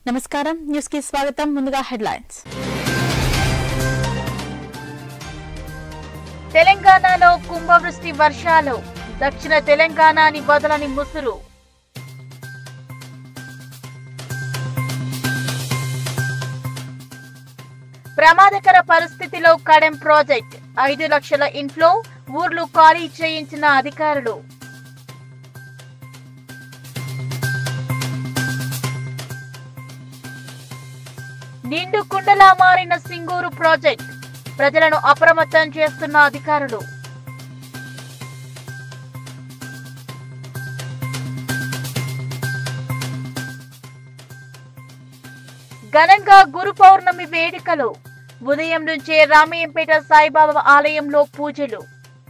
నమస్కారం న్యూస్ కి స్వాగతం ముందుగా హెడ్లైన్స్ తెలంగాణలో కుంభవృష్టి వర్షాలు దక్షిణ తెలంగాణని వదలని ముసురు ప్రమాదకర పరిస్థితిలో కడెం ప్రాజెక్ట్ ఐదు లక్షల ఇన్ఫ్లో ఊర్లు ఖాళీ చేయించిన అధికారులు నిండు కుండలా మారిన సింగూరు ప్రాజెక్ట్ ప్రజలను అప్రమత్తం చేస్తున్న అధికారులు ఘనంగా గురు పౌర్ణమి వేడుకలు ఉదయం నుంచే రామయ్యంపేట సాయిబాబా ఆలయంలో పూజలు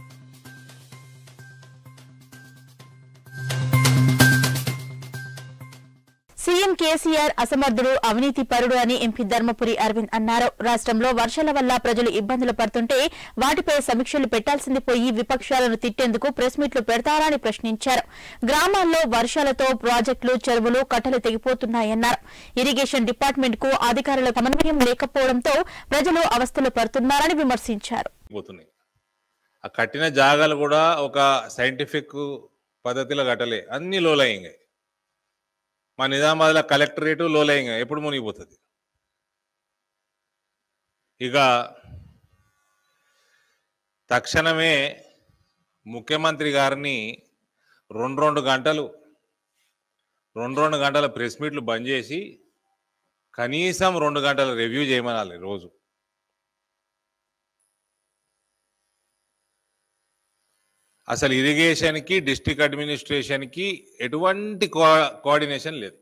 సీఎం కేసీఆర్ అసమర్థుడు అవినీతి పరుడు అని ఎంపీ ధర్మపురి అరవింద్ అన్నారు రాష్ట్రంలో వర్షాల వల్ల ప్రజలు ఇబ్బందులు పడుతుంటే వాటిపై సమీక్షలు పెట్టాల్సింది పోయి విపక్షాలను తిట్టేందుకు ప్రెస్ మీట్లు పెడతారా అని ప్రశ్నించారు గ్రామాల్లో వర్షాలతో ప్రాజెక్టులు చెరువులు కట్టలు తెగిపోతున్నాయన్నారు ఇరిగేషన్ డిపార్ట్మెంట్ కు అధికారుల సమన్వయం లేకపోవడంతో ప్రజలు అవస్థలు పడుతున్నారని విమర్శించారు పోతున్నాయి ఆ కట్టిన జాగాలు కూడా ఒక సైంటిఫిక్ పద్ధతిలో కట్టలే అన్ని లోలయ్యాయి మా నిజామాబాద్లో కలెక్టరేటు లోలయ్యంగా ఎప్పుడు మునిగిపోతుంది ఇక తక్షణమే ముఖ్యమంత్రి గారిని రెండు రెండు గంటలు రెండు రెండు గంటల ప్రెస్ మీట్లు బంద్ చేసి కనీసం రెండు గంటల రివ్యూ చేయమనాలి రోజు అసలు ఇరిగేషన్కి డిస్ట్రిక్ట్ అడ్మినిస్ట్రేషన్కి ఎటువంటి కో- కోఆర్డినేషన్ లేదు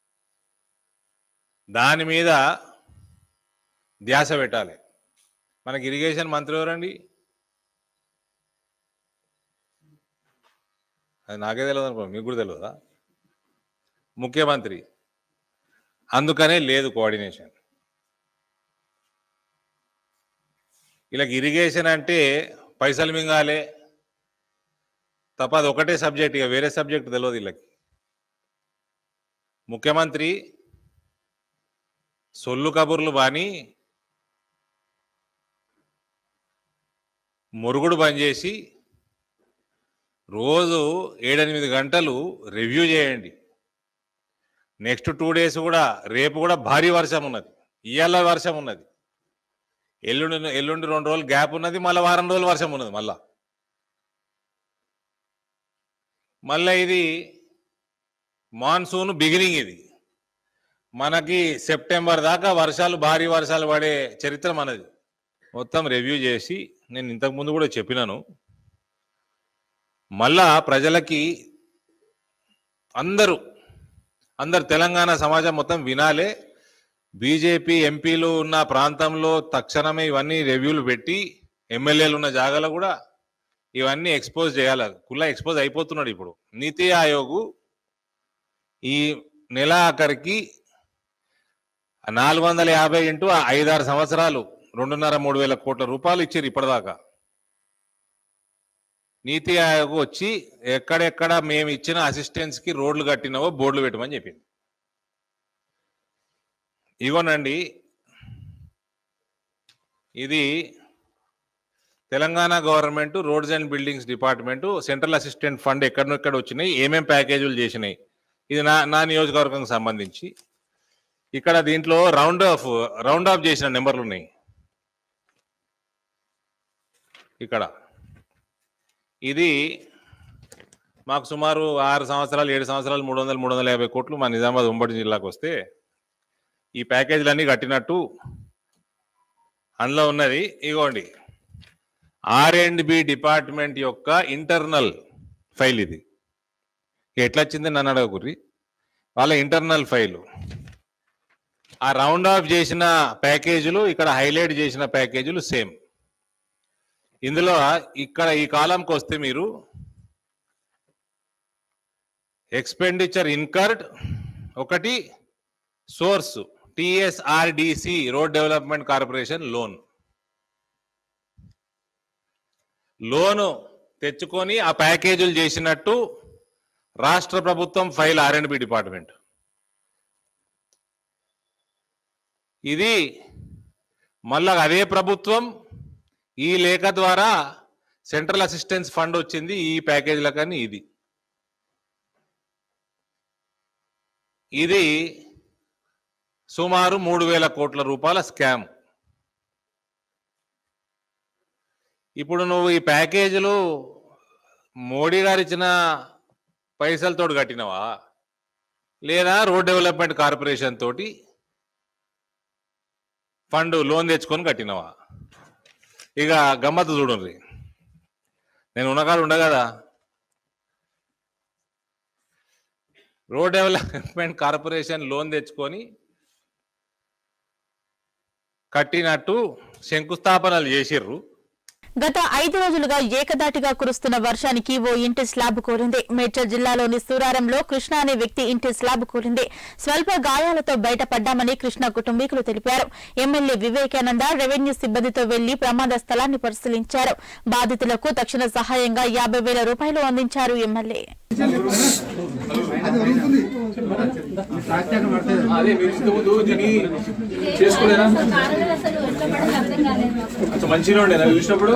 దాని మీద ధ్యాస పెట్టాలి మనకి ఇరిగేషన్ మంత్రి ఎవరండి అది నాకే తెలియదు అనుకో మీకు కూడా తెలియదా ముఖ్యమంత్రి అందుకనే లేదు కోఆర్డినేషన్ వీళ్ళకి ఇరిగేషన్ అంటే పైసలు మింగాలే తప్ప అది ఒకటే సబ్జెక్ట్ ఇక వేరే సబ్జెక్ట్ తెలియదు వీళ్ళకి ముఖ్యమంత్రి సొల్లు కబుర్లు బాని మురుగుడు బంద్ చేసి రోజు ఏడెనిమిది గంటలు రివ్యూ చేయండి నెక్స్ట్ టూ డేస్ కూడా రేపు కూడా భారీ వర్షం ఉన్నది ఇవాళ వర్షం ఉన్నది ఎల్లుండి ఎల్లుండి రెండు రోజులు గ్యాప్ ఉన్నది మళ్ళీ వారం రోజులు వర్షం ఉన్నది మళ్ళా మళ్ళీ ఇది మాన్సూన్ బిగినింగ్ ఇది మనకి సెప్టెంబర్ దాకా వర్షాలు భారీ వర్షాలు పడే చరిత్ర మనది మొత్తం రివ్యూ చేసి నేను ఇంతకు ముందు కూడా చెప్పినాను మళ్ళా ప్రజలకి అందరూ అందరు తెలంగాణ సమాజం మొత్తం వినాలే బీజేపీ ఎంపీలు ఉన్న ప్రాంతంలో తక్షణమే ఇవన్నీ రివ్యూలు పెట్టి ఎమ్మెల్యేలు ఉన్న జాగాలో కూడా ఇవన్నీ ఎక్స్పోజ్ చేయాలి కుల్లా ఎక్స్పోజ్ అయిపోతున్నాడు ఇప్పుడు నీతి ఆయోగ్ ఈ నెల ఆఖరికి నాలుగు వందల యాభై ఇంటూ ఐదారు సంవత్సరాలు రెండున్నర మూడు వేల కోట్ల రూపాయలు ఇచ్చారు ఇప్పటిదాకా నీతి ఆయోగ్ వచ్చి ఎక్కడెక్కడ మేము ఇచ్చిన అసిస్టెన్స్ కి రోడ్లు కట్టినవో బోర్డులు పెట్టమని చెప్పింది ఇగోనండి ఇది Telangana government roads and buildings department central assistant fund ఎక్కడెక్కడ వచ్చినాయి ఏమేం ప్యాకేజీలు చేసినాయి ఇది నా నా నియోజకవర్గం సంబంధించి ఇక్కడ దీంట్లో రౌండ్ ఆఫ్ రౌండ్ ఆఫ్ చేసిన నెంబర్లు ఉన్నాయి ఇక్కడ ఇది మాకు సుమారు ఆరు సంవత్సరాలు ఏడు సంవత్సరాలు మూడు వందలు మూడు వందల యాభై కోట్లు మా నిజామాబాద్ ఉమ్మడి జిల్లాకు వస్తే ఈ ప్యాకేజీలన్నీ కట్టినట్టు అందులో ఉన్నది ఇగోండి ఆర్ అండ్ బి డిపార్ట్మెంట్ యొక్క ఇంటర్నల్ ఫైల్ ఇది ఎట్లా వచ్చింది నన్ను అడగకుర్రి వాళ్ళ ఇంటర్నల్ ఫైలు ఆ రౌండ్ ఆఫ్ చేసిన ప్యాకేజీలు ఇక్కడ హైలైట్ చేసిన ప్యాకేజీలు సేమ్ ఇందులో ఇక్కడ ఈ కాలంకి వస్తే మీరు ఎక్స్పెండిచర్ ఇన్కర్డ్ ఒకటి source TSRDC road development corporation loan loan తెచ్చుకొని ఆ ప్యాకేజీలు చేసినట్టు రాష్ట్ర ప్రభుత్వం file R and B department ఇది మళ్ళా అదే ప్రభుత్వం ఈ లేఖ ద్వారా సెంట్రల్ అసిస్టెన్స్ ఫండ్ వచ్చింది ఈ ప్యాకేజీల కానీ ఇది ఇది సుమారు మూడు వేల కోట్ల రూపాయల స్కామ్ ఇప్పుడు నువ్వు ఈ ప్యాకేజీలు మోడీ గారు ఇచ్చిన పైసలతో కట్టినవా లేదా రోడ్ డెవలప్మెంట్ కార్పొరేషన్ తోటి ఫండ్ లోన్ తెచ్చుకొని కట్టినవా ఇక గమ్మత్తు చూడండి నేను ఉన్నకాడు ఉండ కదా రోడ్ డెవలప్మెంట్ కార్పొరేషన్ లోన్ తెచ్చుకొని కట్టినట్టు శంకుస్థాపనలు చేసిర్రు గత ఐదు రోజులుగా ఏకదాటిగా కురుస్తున్న వర్షానికి ఓ ఇంటి స్లాబ్ కూలింది మేడ్చల్ జిల్లాలోని సూరారంలో కృష్ణ అనే వ్యక్తి ఇంటి స్లాబ్ కూలింది స్వల్ప గాయాలతో బయటపడ్డామని కృష్ణ కుటుంబీకులు తెలిపారు ఎమ్మెల్యే వివేకానంద రెవెన్యూ సిబ్బందితో వెళ్లి ప్రమాద స్థలాన్ని పరిశీలించారు బాధితులకు తక్షణ సహాయంగా యాభై వేల రూపాయలు అందించారు ఎమ్మెల్యే అదే మీరు ఇంతకుముందు దీన్ని చేసుకోలేదా అసలు మంచిగా ఉండే నాకు చూసినప్పుడు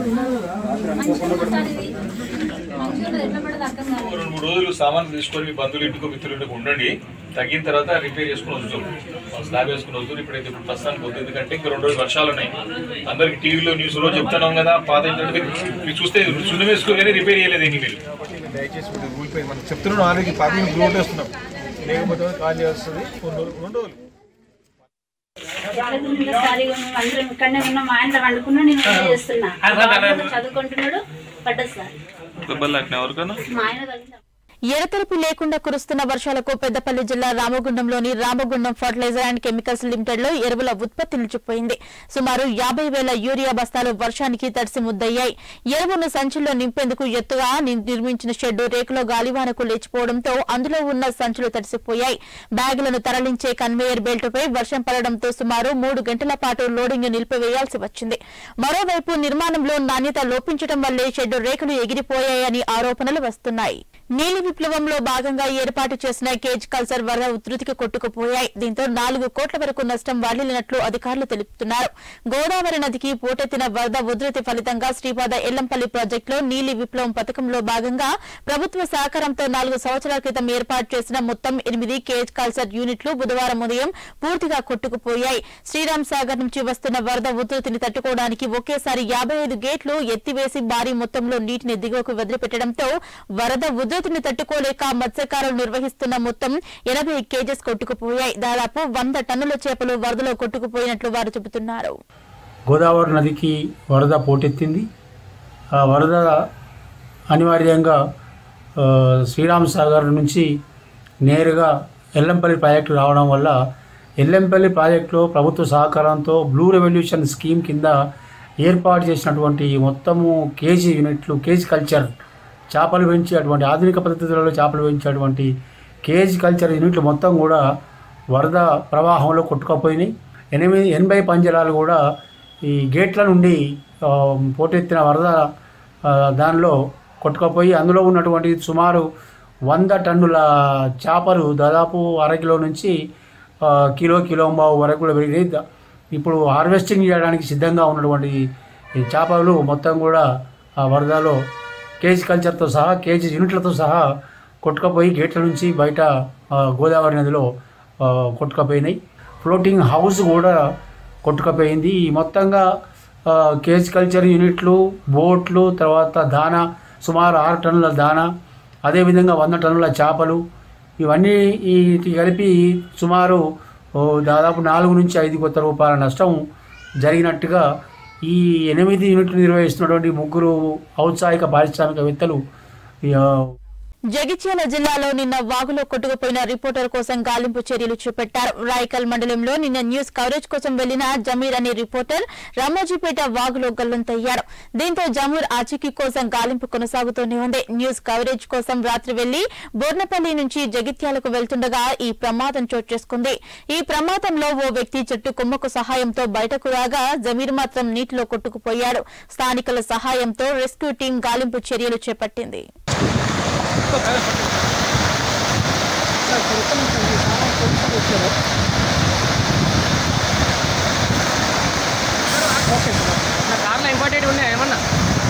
రెండు మూడు రోజులు సామాన్ తీసుకొని మీ బంధువులు ఇంటికో మిత్రులు ఇంటికి ఉండండి తగ్గిన తర్వాత రిపేర్ చేసుకుని వస్తాం స్లాబ్ వేసుకుని వద్దు ఇప్పుడైతే ఇప్పుడు ప్రస్తుతానికి వద్దు ఎందుకంటే ఇంకా రెండు రోజులు వర్షాలు ఉన్నాయి అందరికి టీవీలో న్యూస్ లో చెప్తున్నాం కదా పాత ఏంటంటే మీరు మీరు చూస్తే సున్నం వేసుకోగానే రిపేర్ చేయలేదు ఏంటి మీరు దయచేసి ఇప్పుడు ఊరిపోయింది మనం చెప్తున్నాం ఆల్రెడీ పార్టీ గ్రోట్ వేస్తున్నాం లేకపోతే కాల్ చేస్తుంది రెండు రోజులు రెండు రోజులు ఖాళీగా ఉన్నాం అందరం ఇక్కడనే ఉన్నాం మా ఆయన వండుకున్నా నేను వంట చేస్తున్నా బాబు చదువుకుంటున్నాడు పడ్డది సార్ మా ఆయన తగిలింది ఎడతెరిపి లేకుండా కురుస్తున్న వర్షాలకు పెద్దపల్లి జిల్లా రామగుండంలోని Ramagundam fertiliser and chemicals limited లో ఎరువుల ఉత్పత్తి నిలిచిపోయింది సుమారు యాభై వేల యూరియా బస్తాలు వర్షానికి తడిసి ముద్దయ్యాయి ఎరువును సంచుల్లో నింపేందుకు ఎత్తుగా ని- నిర్మించిన షెడ్డు రేకులో గాలివానకు లేచిపోవడంతో అందులో ఉన్న సంచులు తడిసిపోయాయి బ్యాగులను తరలించే కన్వేయర్ బెల్టుపై వర్షం పడడంతో సుమారు మూడు గంటల పాటు లోడింగ్ నిలిపివేయాల్సి వచ్చింది మరోవైపు నిర్మాణంలో నాణ్యత లోపించడం వల్లే షెడ్డు రేకులు ఎగిరిపోయాయని ఆరోపణలు వస్తున్నాయి నీలి విప్లవంలో భాగంగా ఏర్పాటు చేసిన కేజ్ కల్చర్ వరద ఉధృతికి కొట్టుకుపోయాయి దీంతో నాలుగు కోట్ల వరకు నష్టం వాటిల్లినట్లు అధికారులు తెలుపుతున్నారు గోదావరి నదికి పోటెత్తిన వరద ఉధృతి ఫలితంగా శ్రీపాద ఎల్లంపల్లి ప్రాజెక్టులో నీలి విప్లవం పథకంలో భాగంగా ప్రభుత్వ సహకారంతో నాలుగు సంవత్సరాల క్రితం ఏర్పాటు చేసిన మొత్తం ఎనిమిది కేజ్ కల్చర్ యూనిట్లు బుధవారం ఉదయం పూర్తిగా కొట్టుకుపోయాయి శ్రీరామ్ సాగర్ నుంచి వస్తున్న వరద ఉధృతిని తట్టుకోవడానికి ఒకేసారి యాభై ఐదు గేట్లు ఎత్తివేసి భారీ మొత్తంలో నీటిని దిగువకు వదిలిపెట్టడంతో వరద ఉధృతిని తట్టుకోలేక మత్స్యకారులు నిర్వహిస్తున్న మొత్తం ఎనభై కేజెస్ కొట్టుకుపోయాయి దాదాపు వంద టన్నుల చేపలు వరదలో కొట్టుకుపోయినట్లు వారు చెబుతున్నారు గోదావరి నదికి వరద పోటెత్తింది ఆ వరద అనివార్యంగా ఆ, శ్రీరామ్ సాగర్ నుంచి నేరుగా ఎల్లంపల్లి ప్రాజెక్టు రావడం వల్ల ఎల్లంపల్లి ప్రాజెక్టులో ప్రభుత్వ సహకారంతో బ్లూ రెవల్యూషన్ స్కీమ్ కింద ఏర్పాటు చేసినటువంటి మొత్తము కేజీ యూనిట్లు కేజీ కల్చర్ చేపలు పెంచి అటువంటి ఆధునిక పద్ధతులలో చేపలు పెంచేటువంటి కేజీ కల్చర్ యూనిట్లు మొత్తం కూడా వరద ప్రవాహంలో కొట్టుకుపోయినాయి ఎనిమిది ఎనభై పంజరాలు కూడా ఈ గేట్ల నుండి ఆ, పోటెత్తిన వరద ఆ, దానిలో కొట్టుకుపోయి అందులో ఉన్నటువంటి సుమారు వంద టన్నుల చేపలు దాదాపు అరకిలో నుంచి ఆ, కిలో కిలో బావు వరకు కూడా పెరిగినాయి ద- ఇప్పుడు హార్వెస్టింగ్ చేయడానికి సిద్ధంగా ఉన్నటువంటి ఈ చేపలు మొత్తం కూడా ఆ వరదలో కేజీ కల్చర్తో సహా కేజీ యూనిట్లతో సహా కొట్టుకుపోయి గేట్ల నుంచి బయట ఆ, గోదావరి నదిలో ఆ, కొట్టుకుపోయినాయి ఫ్లోటింగ్ హౌస్ కూడా కొట్టుకుపోయింది ఈ మొత్తంగా ఆ, కేజ్ కల్చర్ యూనిట్లు బోట్లు తర్వాత దానా సుమారు ఆరు టన్నుల దానా అదేవిధంగా వంద టన్నుల చేపలు ఇవన్నీ ఈ వీటి కలిపి సుమారు ఓ, దాదాపు నాలుగు నుంచి ఐదు కొత్త రూపాయల నష్టం జరిగినట్టుగా ఈ ఎనిమిది యూనిట్లు నిర్వహిస్తున్నటువంటి ముగ్గురు ఔత్సాహిక పారిశ్రామికవేత్తలు ఈ, ఆ, జగిత్యాల జిల్లాలో నిన్న వాగులో కొట్టుకుపోయిన రిపోర్టర్ కోసం గాలింపు చర్యలు చేపట్టారు రాయకల్ మండలంలో నిన్న న్యూస్ కవరేజ్ కోసం వెళ్లిన జమీర్ అనే రిపోర్టర్ రామోజీపేట వాగులో గల్లంతయ్యారు దీంతో జమూర్ ఆచూకీ కోసం గాలింపు కొనసాగుతూనే ఉంది న్యూస్ కవరేజ్ కోసం రాత్రి వెళ్లి బోర్నపల్లి నుంచి జగిత్యాలకు వెళ్తుండగా ఈ ప్రమాదం చోటు చేసుకుంది ఈ ప్రమాదంలో ఓ వ్యక్తి చెట్టు కొమ్మకు సహాయంతో బయటకు రాగా జమీర్ మాత్రం నీటిలో కొట్టుకుపోయాడు స్థానికుల సహాయంతో రెస్క్యూ టీం గాలింపు చర్యలు చేపట్టింది కార్లో ఇంపార్టెంట్ ఉన్నాయి ఏమన్నా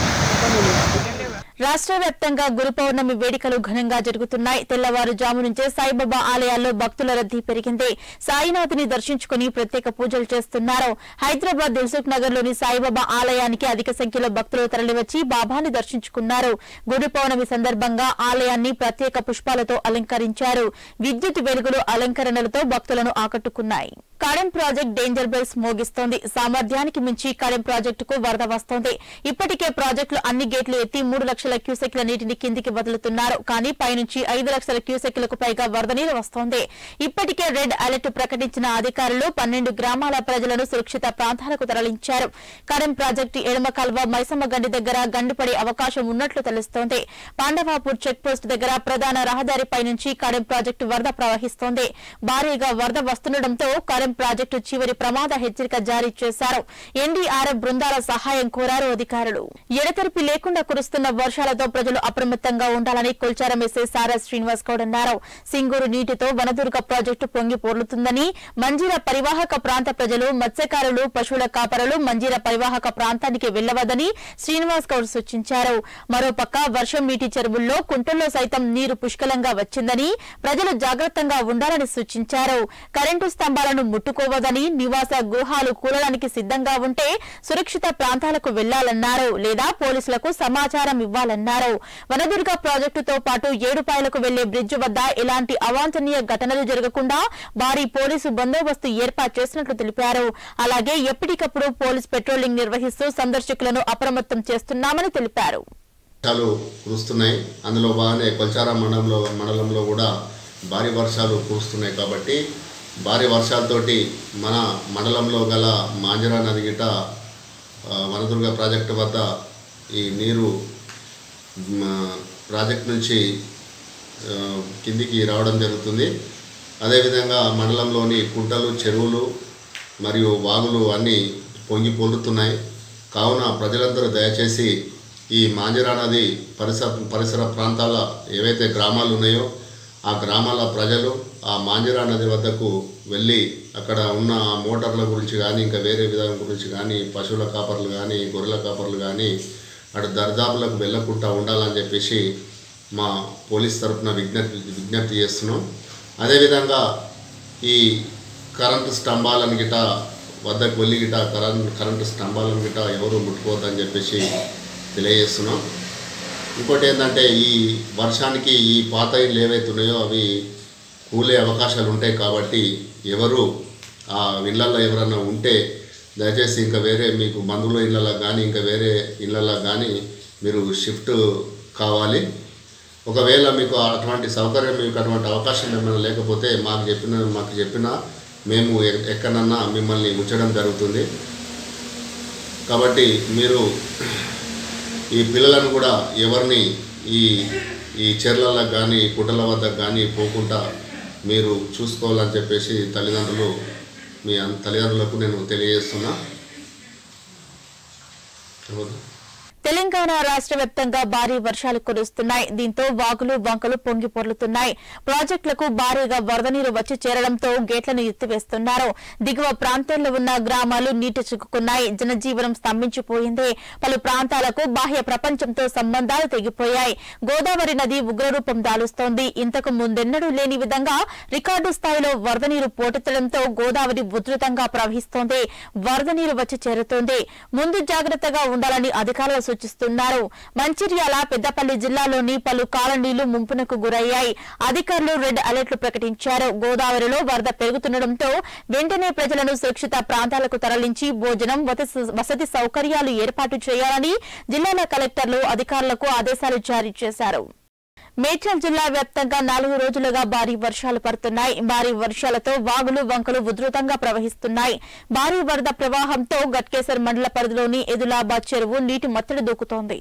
రాష్ట్ర వ్యాప్తంగా గురు పౌర్ణమి వేడుకలు ఘనంగా జరుగుతున్నాయి తెల్లవారుజాము నుంచే సాయిబాబా ఆలయాల్లో భక్తుల రద్దీ పెరిగింది సాయినాథుని దర్శించుకుని ప్రత్యేక పూజలు చేస్తున్నారు హైదరాబాద్ దిల్సుఖ్ నగర్ లోని సాయిబాబా ఆలయానికి అధిక సంఖ్యలో భక్తులు తరలివచ్చి బాబాని దర్శించుకున్నారు గురు పౌర్ణమి సందర్భంగా ఆలయాన్ని ప్రత్యేక పుష్పాలతో అలంకరించారు విద్యుత్ వెలుగులు అలంకరణలతో భక్తులను ఆకట్టుకున్నాయి కడెం ప్రాజెక్ట్ డేంజర్ బెల్స్ మోగిస్తోంది సామర్థ్యానికి మించి కడెం ప్రాజెక్టుకు వరద వస్తోంది ఇప్పటికే ప్రాజెక్టులు అన్ని గేట్లు ఎత్తి మూడు లక్షల క్యూసెక్ల నీటిని కిందికి వదులుతున్నారు కానీ పైనుంచి ఐదు లక్షల క్యూసెక్లకు పైగా వరద నీరు వస్తోంది ఇప్పటికే రెడ్ అలర్ట్ ప్రకటించిన అధికారులు పన్నెండు గ్రామాల ప్రజలను సురక్షిత ప్రాంతాలకు తరలించారు కడెం ప్రాజెక్టు ఎడమ కల్వ మైసమ్మ గండి దగ్గర గండిపడే అవకాశం ఉన్నట్లు తెలుస్తోంది పాండవాపూర్ చెక్ పోస్ట్ దగ్గర ప్రధాన రహదారిపై నుంచి కడెం ప్రాజెక్టు వరద ప్రవహిస్తోంది భారీగా వరద వస్తుండటంతో కడెం ప్రాజెక్టు చివరి ప్రమాద హెచ్చరిక జారీ చేశారు ఎన్డీఆర్ఎఫ్ బృందాల సహాయం కోరారు అధికారులు ఎడతెరిపి లేకుండా కురుస్తున్న వర్షాలతో ప్రజలు అప్రమత్తంగా ఉండాలని కొల్చారం ఎస్ఐ సారా శ్రీనివాస్ గౌడ్ అన్నారు సింగూరు నీటితో వనదుర్గ ప్రాజెక్టు పొంగి పొర్లుతుందని మంజీర పరివాహక ప్రాంత ప్రజలు మత్స్యకారులు పశువుల కాపరులు మంజీర పరివాహక ప్రాంతానికి వెళ్లవద్దని శ్రీనివాస్ గౌడ్ సూచించారు మరోపక్క వర్షం నీటి చెరువుల్లో కుంటల్లో సైతం నీరు పుష్కలంగా వచ్చిందని ప్రజలు జాగ్రత్తగా ఉండాలని సూచించారు కరెంటు స్తంభాలను ముట్టుకోవద్దని నివాస గృహాలు కూలడానికి సిద్ధంగా ఉంటే సురక్షిత ప్రాంతాలకు వెళ్లాలన్నారు లేదా పోలీసులకు సమాచారం ఇవ్వాలన్నారు వనదుర్గ ప్రాజెక్టుతో పాటు ఏడుపాయలకు వెళ్లే బ్రిడ్జ్ వద్ద ఎలాంటి అవాంఛనీయ ఘటనలు జరగకుండా భారీ పోలీసు బందోబస్తు ఏర్పాటు చేసినట్లు తెలిపారు అలాగే ఎప్పటికప్పుడు పోలీస్ పెట్రోలింగ్ నిర్వహిస్తూ సందర్శకులను అప్రమత్తం చేస్తున్నామని తెలిపారు వర్షాలు కురుస్తున్నాయి అందులో బాగానే కొల్చారా మండలంలో మండలంలో కూడా భారీ వర్షాలు కురుస్తున్నాయి కాబట్టి భారీ వర్షాలతోటి మన మండలంలో గల మాంజరా నది గిట ఆ, వనదుర్గ ప్రాజెక్టు వద్ద ఈ నీరు మ, ప్రాజెక్ట్ నుంచి ఆ, కిందికి రావడం జరుగుతుంది అదేవిధంగా మండలంలోని కుంటలు చెరువులు మరియు వాగులు అన్నీ పొంగి పొందుతున్నాయి కావున ప్రజలందరూ దయచేసి ఈ మాంజరా నది పరిసర పరిసర ప్రాంతాల ఏవైతే గ్రామాలు ఉన్నాయో ఆ గ్రామాల ప్రజలు ఆ మాంజరా నది వద్దకు వెళ్ళి అక్కడ ఉన్న ఆ మోటార్ల గురించి కానీ ఇంకా వేరే విధానం గురించి కానీ పశువుల కాపర్లు కానీ గొర్రెల కాపర్లు కానీ అటు దర్దాపులకు వెళ్ళకుండా ఉండాలని చెప్పేసి మా పోలీస్ తరఫున విజ్ఞప్తి విజ్ఞప్తి చేస్తున్నాం అదేవిధంగా ఈ కరెంటు స్తంభాలను గిట వద్దకు వెళ్ళి గిట కరెంట్ కరెంటు స్తంభాలను గిట ఎవరు ముట్టుకోవద్దని చెప్పేసి తెలియజేస్తున్నాం ఇంకోటి ఏంటంటే ఈ వర్షానికి ఈ పాత ఇళ్ళు ఏవైతే ఉన్నాయో అవి కూలే అవకాశాలు ఉంటాయి కాబట్టి ఎవరు ఆ ఇళ్ళల్లో ఎవరన్నా ఉంటే దయచేసి ఇంకా వేరే మీకు బంధువుల ఇళ్ళలో కానీ ఇంకా వేరే ఇళ్ళల్లో కానీ మీరు షిఫ్ట్ కావాలి ఒకవేళ మీకు అటువంటి సౌకర్యం మీకు అటువంటి అవకాశం ఏమైనా లేకపోతే మాకు చెప్పిన మాకు చెప్పిన మేము ఎ- ఎక్కడన్నా మిమ్మల్ని ఉంచడం జరుగుతుంది కాబట్టి మీరు ఈ పిల్లలను కూడా ఎవరిని ఈ ఈ చెర్లలకు కానీ కుటల వద్దకు కానీ పోకుండా మీరు చూసుకోవాలని చెప్పేసి తల్లిదండ్రులు మీ అన్- తల్లిదండ్రులకు నేను తెలియజేస్తున్నా చెప్పొద్దు. తెలంగాణ రాష్ట్ర వ్యాప్తంగా భారీ వర్షాలు కురుస్తున్నాయి దీంతో వాగులు వంకలు పొంగి పొర్లుతున్నాయి ప్రాజెక్టులకు భారీగా వరద నీరు వచ్చి చేరడంతో గేట్లను ఎత్తివేస్తున్నారు దిగువ ప్రాంతాల్లో ఉన్న గ్రామాలు నీటి చిక్కుకున్నాయి జనజీవనం స్తంభించిపోయింది పలు ప్రాంతాలకు బాహ్య ప్రపంచంతో సంబంధాలు తెగిపోయాయి గోదావరి నది ఉగ్రరూపం దాలుస్తోంది ఇంతకు ముందెన్నడూ లేని విధంగా రికార్డు స్థాయిలో వరద నీరు పోటెత్తడంతో గోదావరి ఉధృతంగా ప్రవహిస్తోంది వరద నీరు వచ్చి చేరుతోంది ముందు జాగ్రత్తగా ఉండాలని అధికారులు సూచిస్తున్నారు మంచిర్యాల పెద్దపల్లి జిల్లాలోని పలు కాలనీలు ముంపునకు గురయ్యాయి అధికారులు రెడ్ అలర్ట్లు ప్రకటించారు గోదావరిలో వరద పెరుగుతుండటంతో వెంటనే ప్రజలను సురక్షిత ప్రాంతాలకు తరలించి భోజనం వసతి- వసతి సౌకర్యాలు ఏర్పాటు చేయాలని జిల్లాల కలెక్టర్లు అధికారులకు ఆదేశాలు జారీ చేశారు మేడ్చల్ జిల్లా వ్యాప్తంగా నాలుగు రోజులుగా భారీ వర్షాలు పడుతున్నాయి భారీ వర్షాలతో వాగులు వంకలు ఉధృతంగా ప్రవహిస్తున్నాయి భారీ వరద ప్రవాహంతో గట్కేసర్ మండల పరిధిలోని ఎదులాబాద్ చెరువు నీటి మత్తడి దూకుతోంది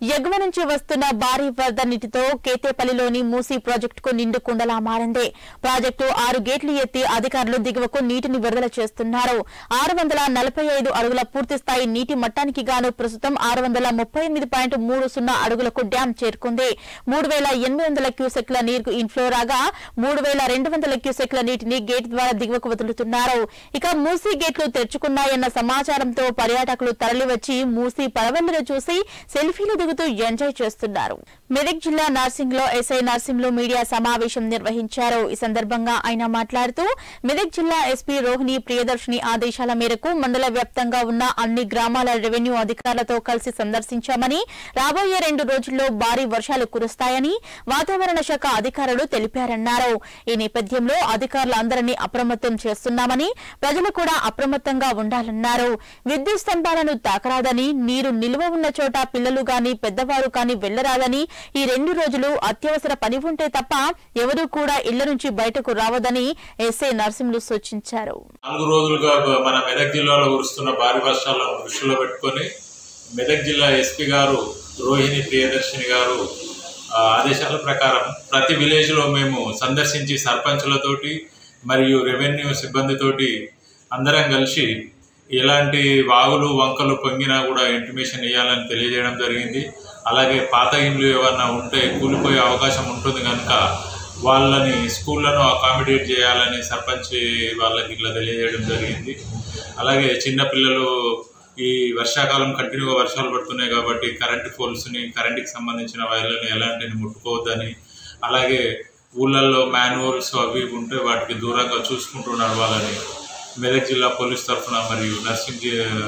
ఎగువ నుంచి వస్తున్న భారీ వరద నీటితో కేతేపల్లిలోని మూసీ ప్రాజెక్టుకు నిండు కుండలా మారింది ప్రాజెక్టు ఆరు గేట్లు ఎత్తి అధికారులు దిగువకు నీటిని విడుదల చేస్తున్నారు ఆరు వందల నలభై ఐదు అడుగుల పూర్తి స్థాయి నీటి మట్టానికి గాను ప్రస్తుతం ఆరు వందల ముప్పై ఎనిమిది పాయింట్ మూడు సున్నా అడుగులకు డ్యాం చేరుకుంది మూడు వేల ఎనిమిది వందల క్యూసెక్ల నీరు ఇన్ఫ్లో రాగా మూడు వేల రెండు వందల క్యూసెక్ల నీటిని గేట్ ద్వారా దిగువకు వదులుతున్నారు ఇక మూసీ గేట్లు తెరుచుకున్నాయన్న సమాచారంతో పర్యాటకులు తరలివచ్చి మూసీ పడవలను చూసి సెల్ఫీలు దిగుతూ ఎంజాయ్ చేస్తున్నారు మెదక్ జిల్లా నర్సింగ్ లో ఎస్ఐ నర్సింగ్ మీడియా సమావేశం నిర్వహించారు ఈ సందర్భంగా ఆయన మాట్లాడుతూ మెదక్ జిల్లా ఎస్పీ రోహిణి ప్రియదర్శిని ఆదేశాల మేరకు మండల వ్యాప్తంగా ఉన్న అన్ని గ్రామాల రెవెన్యూ అధికారులతో కలిసి సందర్శించామని రాబోయే రెండు రోజుల్లో భారీ వర్షాలు కురుస్తాయని వాతావరణ శాఖ అధికారులు తెలిపారన్నారు ఈ నేపథ్యంలో అధికారులందరినీ అప్రమత్తం చేస్తున్నామని ప్రజలు కూడా అప్రమత్తంగా ఉండాలన్నారు విద్యుత్ స్తంభాలను తాకరాదని నీరు నిల్వ ఉన్న చోట పిల్లలు గాని పెద్దవారు కాని వెళ్లరాదని ఈ రెండు రోజులు అత్యవసర పని ఉంటే తప్ప ఎవరూ కూడా ఇళ్ల నుంచి బయటకు రావదని ఎస్ఐ నరసింహులు సూచించారు నాలుగు రోజులుగా బ- మన మెదక్ జిల్లాలో కురుస్తున్న భారీ వర్షాలను దృష్టిలో పెట్టుకొని మెదక్ జిల్లా ఎస్పీ గారు రోహిణి ప్రియదర్శిని గారు ఆ, ఆదేశాల ప్రకారం ప్రతి విలేజ్లో మేము సందర్శించి సర్పంచులతోటి మరియు రెవెన్యూ సిబ్బందితోటి అందరం కలిసి ఎలాంటి వాగులు వంకలు పొంగినా కూడా ఇంటిమేషన్ ఇవ్వాలని తెలియజేయడం జరిగింది అలాగే పాత ఇండ్లు ఏమన్నా ఉంటే కూలిపోయే అవకాశం ఉంటుంది కనుక వాళ్ళని స్కూళ్ళను అకామిడేట్ చేయాలని సర్పంచ్ వాళ్ళకి ఇట్లా తెలియజేయడం జరిగింది అలాగే చిన్నపిల్లలు ఈ వర్షాకాలం కంటిన్యూగా వర్షాలు పడుతున్నాయి కాబట్టి కరెంటు పోల్స్ని కరెంటుకి సంబంధించిన వైర్లను ఎలాంటిని ముట్టుకోవద్దని అలాగే ఊళ్ళల్లో మాన్యువల్స్ అవి ఇవి ఉంటే వాటికి దూరంగా చూసుకుంటూ నడవాలని మెదక్ జిల్లా పోలీస్ తరఫున మరియు నర్సింగ్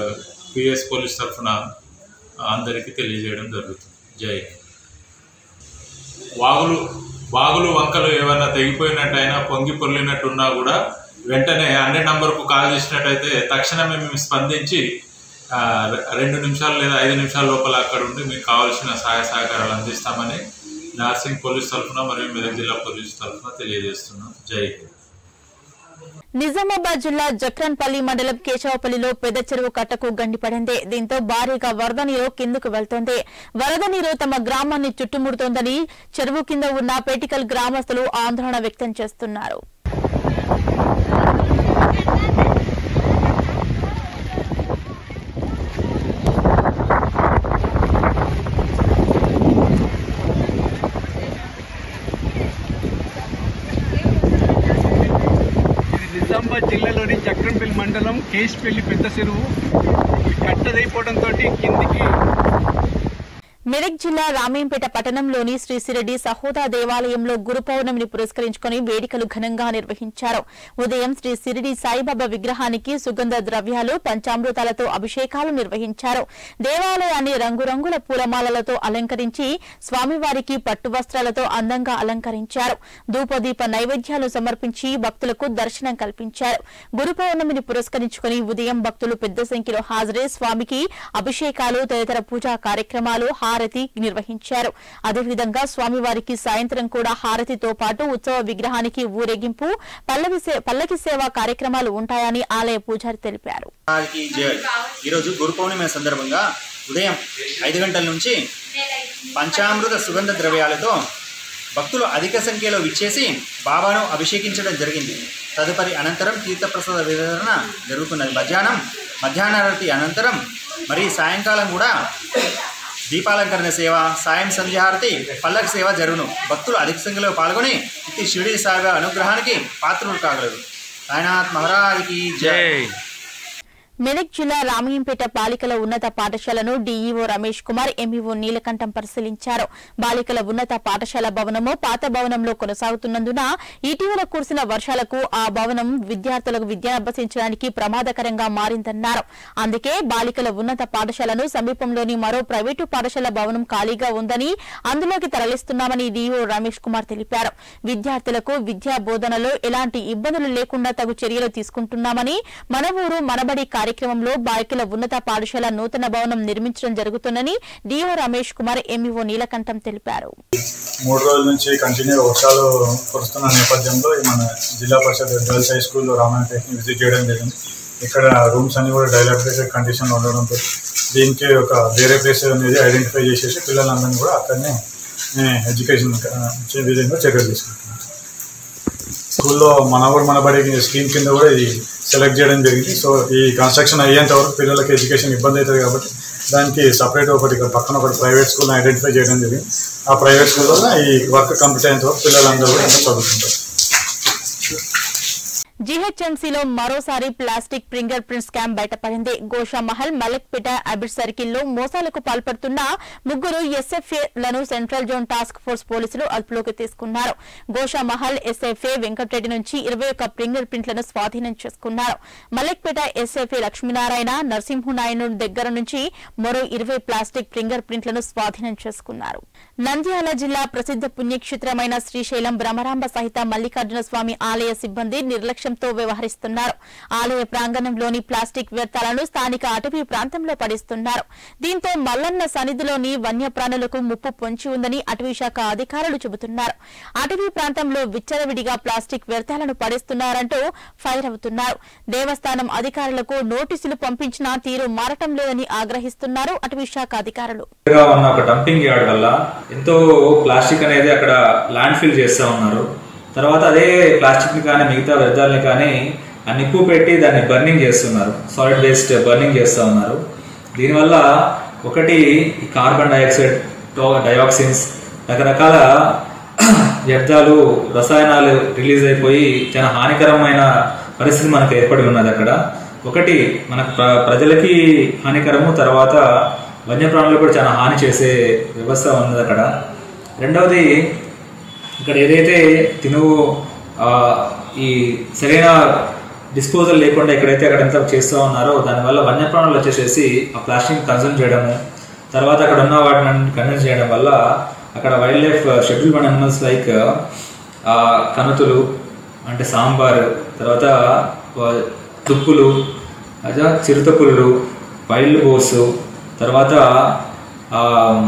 పిఎస్ పోలీస్ తరఫున అందరికీ తెలియజేయడం జరుగుతుంది జై హింద్. వాగులు వాగులు వంకలు ఏమైనా తెగిపోయినట్టయినా పొంగి పొర్లినట్టున్నా కూడా వెంటనే అన్ని నంబర్కు కాల్ చేసినట్టయితే తక్షణమే మేము స్పందించి ఆ, రె- రెండు నిమిషాలు లేదా ఐదు నిమిషాల లోపల అక్కడ ఉండి మీకు కావాల్సిన సహాయ సహకారాలు అందిస్తామని నార్సింగ్ పోలీస్ తరఫున మరియు మెదక్ జిల్లా పోలీస్ తరఫున తెలియజేస్తున్నాం జై హింద్ నిజామాబాద్ జిల్లా జక్రన్పల్లి మండలం కేశవపల్లిలో పెద్ద చెరువు కట్టకు గండిపడింది దీంతో భారీగా వరద నీరు కిందకు వెళ్తోంది వరద నీరు తమ గ్రామాన్ని చుట్టుముడుతోందని చెరువు కింద ఉన్న పేటికల్ గ్రామస్తులు ఆందోళన వ్యక్తం చేస్తున్నారు ఇది నిజామాబాద్ జిల్లాలోని చక్రంపల్లి మండలం కేశపల్లి పెద్ద చెరువు ఈ కట్టదైపోవడంతో కిందికి మెదక్ జిల్లా రామేంపేట పట్టణంలోని శ్రీ సిరడి సహోదా దేవాలయంలో గురు పౌర్ణమిని పురస్కరించుకుని వేడుకలు ఘనంగా నిర్వహించారు ఉదయం శ్రీ సిరిడి సాయిబాబా విగ్రహానికి సుగంధ ద్రవ్యాలు పంచామృతాలతో అభిషేకాలు నిర్వహించారు దేవాలయాన్ని రంగురంగుల పూలమాలలతో అలంకరించి స్వామివారికి పట్టు వస్త్రాలతో అందంగా అలంకరించారు ధూపదీప నైవేద్యాలు సమర్పించి భక్తులకు దర్శనం కల్పించారు గురు పౌర్ణమిని పురస్కరించుకుని ఉదయం భక్తులు పెద్ద సంఖ్యలో హాజరై స్వామికి అభిషేకాలు తదితర పూజా కార్యక్రమాలు హారతి నిర్వహించారు అదేవిధంగా స్వామివారికి సాయంత్రం కూడా హారతితో పాటు ఉత్సవ విగ్రహానికి ఊరేగింపు పల్లవి సే- పల్లకి సేవ కార్యక్రమాలు ఉంటాయని ఆలయ పూజారి తెలిపారు వారికి జై ఈరోజు గురు పౌర్ణమి సందర్భంగా ఉదయం ఐదు గంటల నుంచి పంచామృత సుగంధ ద్రవ్యాలతో భక్తులు అధిక సంఖ్యలో విచ్చేసి బాబాను అభిషేకించడం జరిగింది తదుపరి అనంతరం తీర్థప్రసాద వితరణ జరుగుతున్నది మధ్యాహ్నం మధ్యాహ్నారతి అనంతరం మరి సాయంకాలం కూడా దీపాలంకరణ సేవ సాయం సంధ్యాహారతి పల్లకి సేవ జరుగును భక్తులు అధిక సంఖ్యలో పాల్గొని ఇట్టి షిరిడి సాయిబా అనుగ్రహానికి పాత్రులు కాగలరు సాయినాథ్ మహారాజ్కి జై మెదక్ జిల్లా రామయ్యంపేట బాలికల ఉన్నత పాఠశాలను డీఈఓ రమేష్ కుమార్ ఎంఈఓ నీలకంఠం పరిశీలించారు బాలికల ఉన్నత పాఠశాల భవనము పాత భవనంలో కొనసాగుతున్నందున ఇటీవల కురిసిన వర్షాలకు ఆ భవనం విద్యార్థులకు విద్యాభ్యసించడానికి ప్రమాదకరంగా మారిందన్నారు అందుకే బాలికల ఉన్నత పాఠశాలను సమీపంలోని మరో ప్రైవేటు పాఠశాల భవనం ఖాళీగా ఉందని అందులోకి తరలిస్తున్నామని డీఈఓ రమేష్ కుమార్ తెలిపారు విద్యార్థులకు విద్యా బోధనలో ఎలాంటి ఇబ్బందులు లేకుండా తగు చర్యలు తీసుకుంటున్నామని మన ఊరు మనబడి కార్యక్రమంలో బాలికల ఉన్నత పాఠశాల నూతన భవనం నిర్మించడం జరుగుతుందని డీఓ రమేష్ కుమార్ ఎంఈఓ నీలకంఠం తెలిపారు మూడు రోజుల నుంచి కంటిన్యూ వర్షాలు కురుస్తున్న నేపథ్యంలో ఈ మన జిల్లా పరిషత్ గర్ల్స్ హై స్కూల్లో రామాయణపేటని విజిట్ చేయడం జరిగింది ఇక్కడ రూమ్స్ అన్ని కూడా డైలాబరేటెడ్ కండిషన్లో ఉండడంతో దీనికి ఒక వేరే ప్లేస్ అనేది ఐడెంటిఫై చేసేసి పిల్లలందరినీ కూడా అక్కడనే ఎడ్యుకేషన్ ఇచ్చే విధంగా చర్యలు తీసుకుంటున్నాం స్కూల్లో మన ఊరు మన బడి స్కీమ్ కింద కూడా ఇది సెలెక్ట్ చేయడం జరిగింది సో ఈ కన్స్ట్రక్షన్ అయ్యేంత వరకు పిల్లలకి ఎడ్యుకేషన్ ఇబ్బంది అవుతుంది కాబట్టి దానికి సపరేట్ ఒకటి ఇక్కడ పక్కన ఒకటి ప్రైవేట్ స్కూల్ని ఐడెంటిఫై చేయడం జరిగింది ఆ ప్రైవేట్ స్కూల్లో ఈ వర్క్ కంప్లీట్ అయ్యేంత వరకు పిల్లలందరూ కూడా ఇక్కడ చదువుకుంటారు జీహెచ్ఎంసీలో మరోసారి ప్లాస్టిక్ ఫింగర్ ప్రింట్ స్కామ్ బయటపడింది గోషామహల్ మలక్పేట అబిడ్ సర్కిల్లో మోసాలకు పాల్పడుతున్న ముగ్గురు ఎస్ఎఫ్ఏలను సెంట్రల్ జోన్ టాస్క్ ఫోర్స్ పోలీసులు అదుపులోకి తీసుకున్నారు గోషామహల్ ఎస్ఎఫ్ఏ వెంకటరెడ్డి నుంచి ఇరవై ఒక్క ఫింగర్ ప్రింట్లను స్వాధీనం చేసుకున్నారు మలక్పేట ఎస్ఎఫ్ఏ లక్ష్మీనారాయణ నరసింహనాయను దగ్గర నుంచి మరో ఇరవై ప్లాస్టిక్ ఫింగర్ ప్రింట్లను స్వాధీనం చేసుకున్నారు నంద్యాల జిల్లా ప్రసిద్ధ పుణ్యక్షేత్రమైన శ్రీశైలం భ్రమరాంబ సహిత మల్లికార్జున స్వామి ఆలయ సిబ్బంది నిర్లక్ష్యంతో వ్యవహరిస్తున్నారు ఆలయ ప్రాంగణంలోని ప్లాస్టిక్ వ్యర్థాలను స్థానిక అటవీ ప్రాంతంలో పడిస్తున్నారు దీంతో మల్లన్న సన్నిధిలోని వన్యప్రాణులకు ముప్పు పొంచి ఉందని అటవీ శాఖ అధికారులు చెబుతున్నారు అటవీ ప్రాంతంలో విచ్చలవిడిగా ప్లాస్టిక్ వ్యర్థాలను పడిస్తున్నారంటూ ఫైర్ అవుతున్నారు దేవస్థానం అధికారులకు నోటీసులు పంపించినా తీరు మారటం లేదని ఆగ్రహిస్తున్నారు అటవీ శాఖ అధికారులు గా ఉన్న ఒక డంపింగ్ యార్డ్ వల్ల ఎంతో ప్లాస్టిక్ అనేది అక్కడ ల్యాండ్ ఫిల్ చేస్తూ ఉన్నారు తర్వాత అదే ప్లాస్టిక్ని కానీ మిగతా వ్యర్థాలని కానీ ఆ నిప్పు పెట్టి దాన్ని బర్నింగ్ చేస్తున్నారు సాలిడ్ వేస్ట్ బర్నింగ్ చేస్తూ ఉన్నారు దీనివల్ల ఒకటి ఈ కార్బన్ డైఆక్సైడ్ డయాక్సిన్స్ రకరకాల వ్యర్థాలు రసాయనాలు రిలీజ్ అయిపోయి చాలా హానికరమైన పరిస్థితి మనకు ఏర్పడి ఉన్నది అక్కడ ఒకటి మనకు ప్ర- ప్రజలకి హానికరము తర్వాత వన్యప్రాణులకు కూడా చాలా హాని చేసే వ్యవస్థ ఉన్నది అక్కడ రెండవది ఇక్కడ ఏదైతే తిను ఆ, ఈ సరైన డిస్పోజల్ లేకుండా ఎక్కడైతే అక్కడ ఎంత చేస్తూ ఉన్నారో దానివల్ల వన్యప్రాణులు వచ్చేసేసి ఆ ప్లాస్టిక్ కన్సూమ్ చేయడము తర్వాత అక్కడ ఉన్న వాటిని కన్సూమ్ చేయడం వల్ల అక్కడ wildlife schedule one animals like కనుతులు అంటే సాంబార్ తర్వాత వ- తుప్పులు అదే చిరుతపులులు వైల్డ్ బోర్స్ తర్వాత ఆ,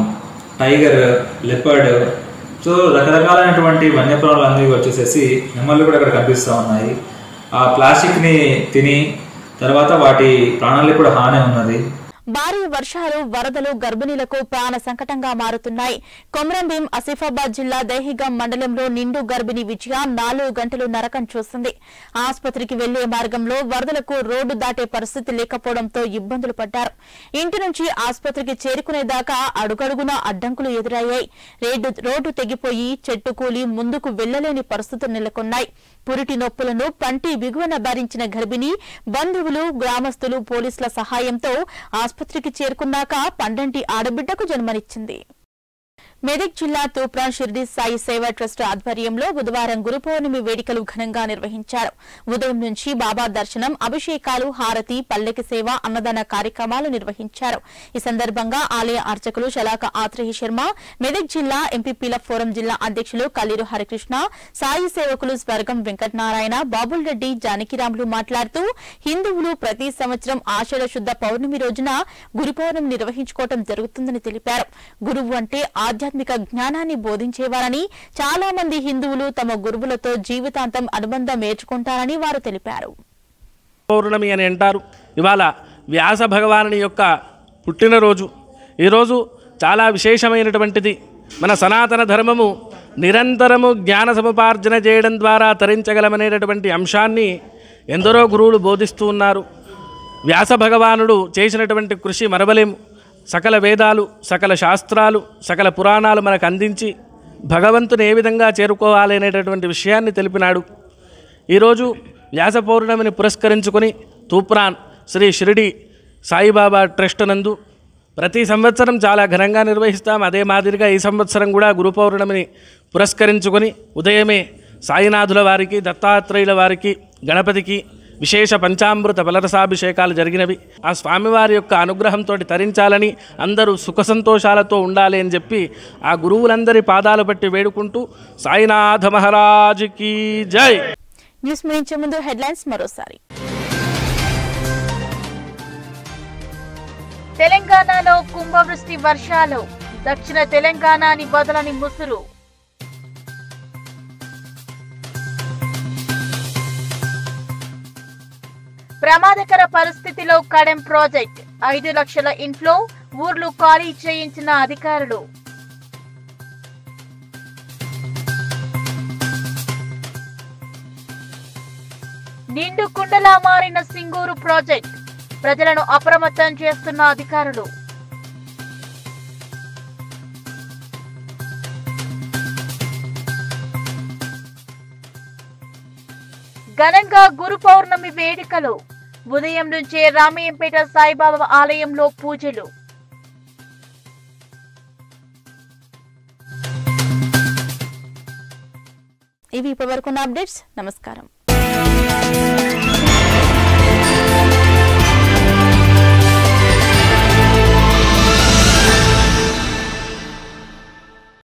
టైగర్ లెపర్డ్ సో రకరకాలైనటువంటి వన్యప్రాణులు అన్నీ వచ్చేసేసి నెమ్మలు కూడా అక్కడ కనిపిస్తూ ఉన్నాయి ఆ ప్లాస్టిక్ని తిని తర్వాత వాటి ప్రాణాలకు కూడా హాని ఉన్నది భారీ వర్షాలు వరదలు గర్భిణీలకు ప్రాణ సంకటంగా మారుతున్నాయి కొమరంభీం ఆసిఫాబాద్ జిల్లా దేహిగం మండలంలో నిండు గర్భిణి విజయ నాలుగు గంటలు నరకం చూసింది ఆసుపత్రికి వెళ్లే మార్గంలో వరదలకు రోడ్డు దాటే పరిస్థితి లేకపోవడంతో ఇబ్బందులు పడ్డారు ఇంటి నుంచి ఆసుపత్రికి చేరుకునేదాకా అడుగడుగునా అడ్డంకులు ఎదురయ్యాయి రేడు రోడ్డు తెగిపోయి చెట్టు కూలి ముందుకు వెళ్లలేని పరిస్థితులు నెలకొన్నాయి పురిటి నొప్పులను పంటి బిగువన భరించిన గర్భిణి బంధువులు గ్రామస్తులు పోలీసుల సహాయంతో ఆసుపత్రికి చేరుకున్నాక పండంటి ఆడబిడ్డకు జన్మనిచ్చింది మెదక్ జిల్లా తూప్రాన్ షిర్డీ సాయి సేవా ట్రస్ట్ ఆధ్వర్యంలో బుధవారం గురు పౌర్ణమి వేడుకలు ఘనంగా నిర్వహించారు ఉదయం నుంచి బాబా దర్శనం అభిషేకాలు హారతి పల్లెకి సేవ అన్నదాన కార్యక్రమాలు నిర్వహించారు ఈ సందర్భంగా ఆలయ అర్చకులు శలాక ఆత్రేయ శర్మ మెదక్ జిల్లా ఎంపీపీల ఫోరం జిల్లా అధ్యక్షులు కల్లీరు హరికృష్ణ సాయి సేవకులు స్వర్గం వెంకటనారాయణ బాబుల్ రెడ్డి జానకిరాములు మాట్లాడుతూ హిందువులు ప్రతి సంవత్సరం ఆషాఢ శుద్ధ పౌర్ణమి రోజున గురు పౌర్ణమి నిర్వహించుకోవడం జరుగుతుందని తెలిపారు గురువు అంటే ఆధ్యాత్మిక జ్ఞానాన్ని బోధించేవారని చాలా మంది హిందువులు తమ గురువులతో జీవితాంతం అనుబంధం ఏర్చుకుంటారని వారు తెలిపారు పౌర్ణమి అని అంటారు ఇవాళ వ్యాస భగవానుని యొక్క పుట్టినరోజు ఈరోజు చాలా విశేషమైనటువంటిది మన సనాతన ధర్మము నిరంతరము జ్ఞాన సముపార్జన చేయడం ద్వారా తరించగలమనేటటువంటి అంశాన్ని ఎందరో గురువులు బోధిస్తూ ఉన్నారు వ్యాస భగవానుడు చేసినటువంటి కృషి మరవలేము సకల వేదాలు సకల శాస్త్రాలు సకల పురాణాలు మనకు అందించి భగవంతుని ఏ విధంగా చేరుకోవాలి అనేటటువంటి విషయాన్ని తెలిపినాడు ఈరోజు వ్యాస పౌర్ణమిని పురస్కరించుకొని తూప్రాన్ శ్రీ షిరిడి సాయిబాబా ట్రస్ట్ నందు ప్రతి సంవత్సరం చాలా ఘనంగా నిర్వహిస్తాం అదే మాదిరిగా ఈ సంవత్సరం కూడా గురు పౌర్ణమిని పురస్కరించుకొని ఉదయమే సాయినాథుల వారికి దత్తాత్రేయుల వారికి గణపతికి విశేష పంచామృత బలరసాభిషేకాలు జరిగినవి ఆ స్వామివారి యొక్క అనుగ్రహంతో తరించాలని అందరూ సుఖ సంతోషాలతో ఉండాలి అని చెప్పి ఆ గురువులందరి పాదాలు పట్టి వేడుకుంటూ సాయినాథ మహారాజుకి జై న్యూస్ ముగించే ముందు హెడ్లైన్స్ మరోసారి తెలంగాణలో కుంభవృష్టి వర్షాలు దక్షిణ తెలంగాణని బదలని ముసురు ప్రమాదకర పరిస్థితిలో కడెం ప్రాజెక్ట్ ఐదు లక్షల ఇన్ఫ్లో ఊర్లు ఖాళీ చేయించిన అధికారులు నిండు కుండలా మారిన సింగూరు ప్రాజెక్ట్ ప్రజలను అప్రమత్తం చేస్తున్న అధికారులు ఘనంగా గురు పౌర్ణమి వేడుకలు ఉదయం నుంచే రామయ్యంపేట సాయిబాబా ఆలయంలో పూజలు ఇవి ఇప్పటివరకున్న అప్డేట్స్ నమస్కారం